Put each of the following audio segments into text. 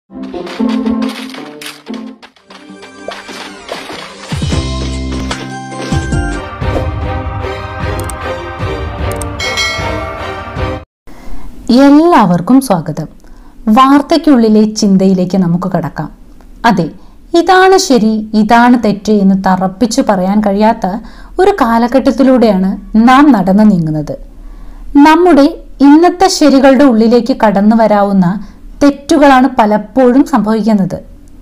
എല്ലാവർക്കും സ്വാഗതം വാർത്തയ്ക്കുള്ളിലെ ചിന്തയിലേക്ക് നമുക്ക് കടക്കാം അതെ ഇതാണ് ശരി ഇതാണ് തെറ്റ് എന്ന് തറപ്പിച്ചു പറയാൻ കഴിയാത്ത ഒരു കാലഘട്ടത്തിലൂടെയാണ് നാം നടന്നു നീങ്ങുന്നത് നമ്മുടെ ഇന്നത്തെ ശരികളുടെ ഉള്ളിലേക്ക് കടന്നു വരാവുന്ന തെറ്റുകളാണ് പലപ്പോഴും സംഭവിക്കുന്നത്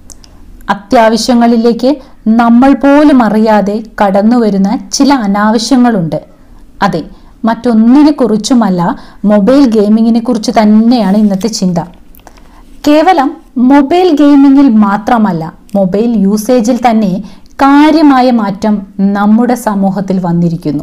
അത്യാവശ്യങ്ങളിലേക്ക് നമ്മൾ പോലും അറിയാതെ കടന്നു വരുന്ന ചില അനാവശ്യങ്ങളുണ്ട് അതെ മറ്റൊന്നിനെ കുറിച്ചുമല്ല മൊബൈൽ ഗെയിമിങ്ങിനെ കുറിച്ച് തന്നെയാണ് ഇന്നത്തെ ചിന്ത കേവലം മൊബൈൽ ഗെയിമിങ്ങിൽ മാത്രമല്ല മൊബൈൽ യൂസേജിൽ തന്നെ കാര്യമായ മാറ്റം നമ്മുടെ സമൂഹത്തിൽ വന്നിരിക്കുന്നു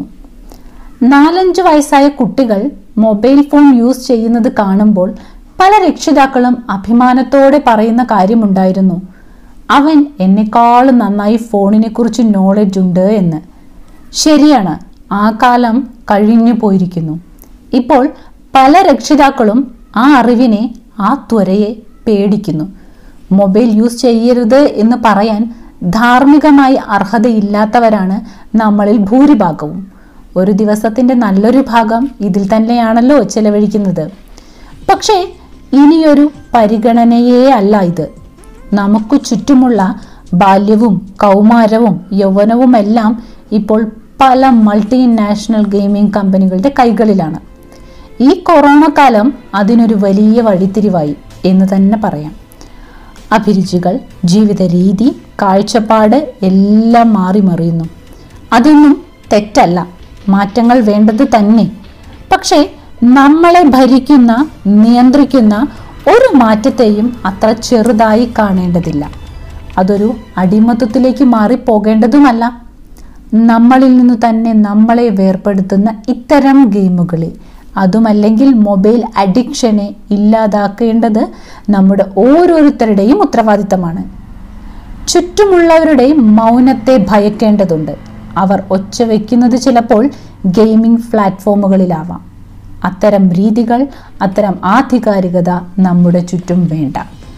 നാലഞ്ച് വയസ്സായ കുട്ടികൾ മൊബൈൽ ഫോൺ യൂസ് ചെയ്യുന്നത് കാണുമ്പോൾ പല രക്ഷിതാക്കളും അഭിമാനത്തോടെ പറയുന്ന കാര്യമുണ്ടായിരുന്നു അവൻ എന്നെക്കാളും നന്നായി ഫോണിനെ കുറിച്ച് നോളജ് ഉണ്ട് എന്ന് ശരിയാണ് ആ കാലം കഴിഞ്ഞു പോയിരിക്കുന്നു ഇപ്പോൾ പല രക്ഷിതാക്കളും ആ അറിവിനെ ആ ത്വരയെ പേടിക്കുന്നു മൊബൈൽ യൂസ് ചെയ്യരുത് എന്ന് പറയാൻ ധാർമ്മികമായി അർഹതയില്ലാത്തവരാണ് നമ്മളിൽ ഭൂരിഭാഗവും ഒരു ദിവസത്തിന്റെ നല്ലൊരു ഭാഗം ഇതിൽ തന്നെയാണല്ലോ ചെലവഴിക്കുന്നത് പക്ഷേ ഇനിയൊരു പരിഗണനയേ അല്ല ഇത് നമുക്ക് ചുറ്റുമുള്ള ബാല്യവും കൗമാരവും യൗവനവുമെല്ലാം ഇപ്പോൾ പല മൾട്ടിനാഷണൽ ഗെയിമിംഗ് കമ്പനികളുടെ കൈകളിലാണ് ഈ കൊറോണ കാലം അതിനൊരു വലിയ വഴിത്തിരിവായി എന്ന് തന്നെ പറയാം അഭിരുചികൾ ജീവിത രീതി കാഴ്ചപ്പാട് എല്ലാം മാറി മറിയുന്നു അതൊന്നും തെറ്റല്ല മാറ്റങ്ങൾ വേണ്ടത് തന്നെ പക്ഷേ നമ്മളെ ഭരിക്കുന്ന നിയന്ത്രിക്കുന്ന ഒരു മാറ്റത്തെയും അത്ര ചെറുതായി കാണേണ്ടതില്ല അതൊരു അടിമത്തത്തിലേക്ക് മാറിപ്പോകേണ്ടതുമല്ല നമ്മളിൽ നിന്ന് തന്നെ നമ്മളെ വേർപെടുത്തുന്ന ഇത്തരം ഗെയിമുകളിൽ അതുമല്ലെങ്കിൽ മൊബൈൽ അഡിക്ഷനെ ഇല്ലാതാക്കേണ്ടത് നമ്മുടെ ഓരോരുത്തരുടെയും ഉത്തരവാദിത്തമാണ് ചുറ്റുമുള്ളവരുടെ മൗനത്തെ ഭയക്കേണ്ടതുണ്ട് അവർ ഒച്ച വയ്ക്കുന്നത് ചിലപ്പോൾ ഗെയിമിംഗ് പ്ലാറ്റ്ഫോമുകളിലാവാം അത്തരം രീതികൾ അത്തരം ആധികാരികത നമ്മുടെ ചുറ്റും വേണ്ട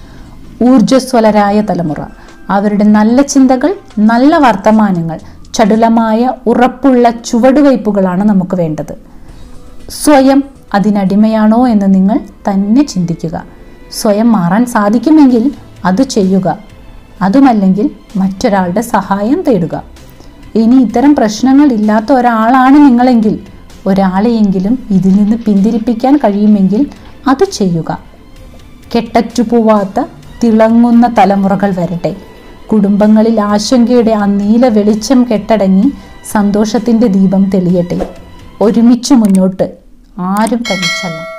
ഊർജ്ജസ്വലരായ തലമുറ അവരുടെ നല്ല ചിന്തകൾ നല്ല വർത്തമാനങ്ങൾ ചടുലമായ ഉറപ്പുള്ള ചുവടുവയ്പ്പുകളാണ് നമുക്ക് വേണ്ടത് സ്വയം അതിനടിമയാണോ എന്ന് നിങ്ങൾ തന്നെ ചിന്തിക്കുക സ്വയം മാറാൻ സാധിക്കുമെങ്കിൽ അത് ചെയ്യുക അതുമല്ലെങ്കിൽ മറ്റൊരാളുടെ സഹായം തേടുക ഇനി ഇത്തരം പ്രശ്നങ്ങൾ ഇല്ലാത്ത ഒരാളാണ് നിങ്ങളെങ്കിൽ ഒരാളെയെങ്കിലും ഇതിൽ നിന്ന് പിന്തിരിപ്പിക്കാൻ കഴിയുമെങ്കിൽ അത് ചെയ്യുക കെട്ടറ്റുപോവാത്ത തിളങ്ങുന്ന തലമുറകൾ വരട്ടെ കുടുംബങ്ങളിൽ ആശങ്കയുടെ ആ നീല വെളിച്ചം കെട്ടടങ്ങി സന്തോഷത്തിൻ്റെ ദീപം തെളിയട്ടെ ഒരുമിച്ച് മുന്നോട്ട് ആരും തനിച്ചല്ല